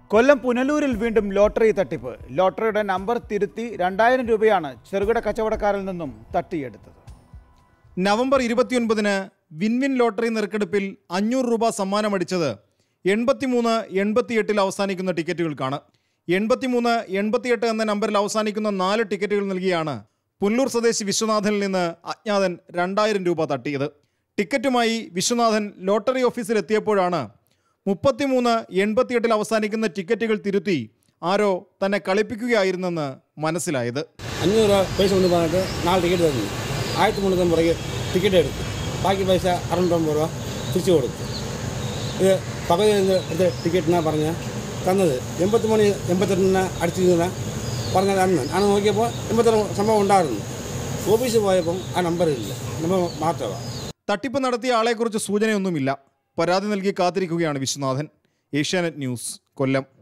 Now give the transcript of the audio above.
കൊല്ലം പുനലൂരിൽ വീണ്ടും ലോട്ടറി തട്ടിപ്പ് ലോട്ടറിയുടെ നമ്പർ തിരുത്തി രണ്ടായിരം രൂപയാണ് ചെറുകിട കച്ചവടക്കാരിൽ നിന്നും തട്ടിയെടുത്തത് നവംബർ ഇരുപത്തിയൊൻപതിന് വിൻവിൻ ലോട്ടറി നറുക്കെടുപ്പിൽ അഞ്ഞൂറ് രൂപ സമ്മാനമടിച്ചത് എൺപത്തിമൂന്ന് എൺപത്തിയെട്ടിൽ അവസാനിക്കുന്ന ടിക്കറ്റുകൾക്കാണ് എൺപത്തിമൂന്ന് എൺപത്തിയെട്ട് എന്ന നമ്പറിൽ അവസാനിക്കുന്ന നാല് ടിക്കറ്റുകൾ നൽകിയാണ് പുല്ലൂർ സ്വദേശി വിശ്വനാഥനിൽ നിന്ന് അജ്ഞാതൻ രണ്ടായിരം രൂപ തട്ടിയത് ടിക്കറ്റുമായി വിശ്വനാഥൻ ലോട്ടറി ഓഫീസിൽ എത്തിയപ്പോഴാണ് മുപ്പത്തിമൂന്ന് എൺപത്തിയെട്ടിൽ അവസാനിക്കുന്ന ടിക്കറ്റുകൾ തിരുത്തി ആരോ തന്നെ കളിപ്പിക്കുകയായിരുന്നെന്ന് മനസ്സിലായത് അഞ്ഞൂറ് രൂപ പൈസ കൊണ്ട് പറഞ്ഞിട്ട് നാല് ടിക്കറ്റ് തന്നു ആയിരത്തി മുന്നൂറ്റമ്പത് രൂപയ്ക്ക് ടിക്കറ്റ് എടുത്തു ബാക്കി പൈസ അറുന്നൂറ്റമ്പത് രൂപ തിരിച്ചു കൊടുത്തു ഇത് പകുതി നിന്ന് എടുത്ത് ടിക്കറ്റിനാണ് പറഞ്ഞ തന്നത് എൺപത്തി മണി എൺപത്തെട്ടിന് അടിച്ചിരുന്ന പറഞ്ഞത് അന്ന് അന്ന് നോക്കിയപ്പോൾ എൺപത്തെട്ട് സംഭവം ഉണ്ടായിരുന്നു ഓഫീസിൽ പോയപ്പം ആ നമ്പർ ഇല്ല നമ്പർ മാറ്റമാണ് തട്ടിപ്പ് നടത്തിയ ആളെക്കുറിച്ച് സൂചനയൊന്നുമില്ല പരാതി നൽകി കാത്തിരിക്കുകയാണ് വിശ്വനാഥൻ ഏഷ്യാനെറ്റ് ന്യൂസ് കൊല്ലം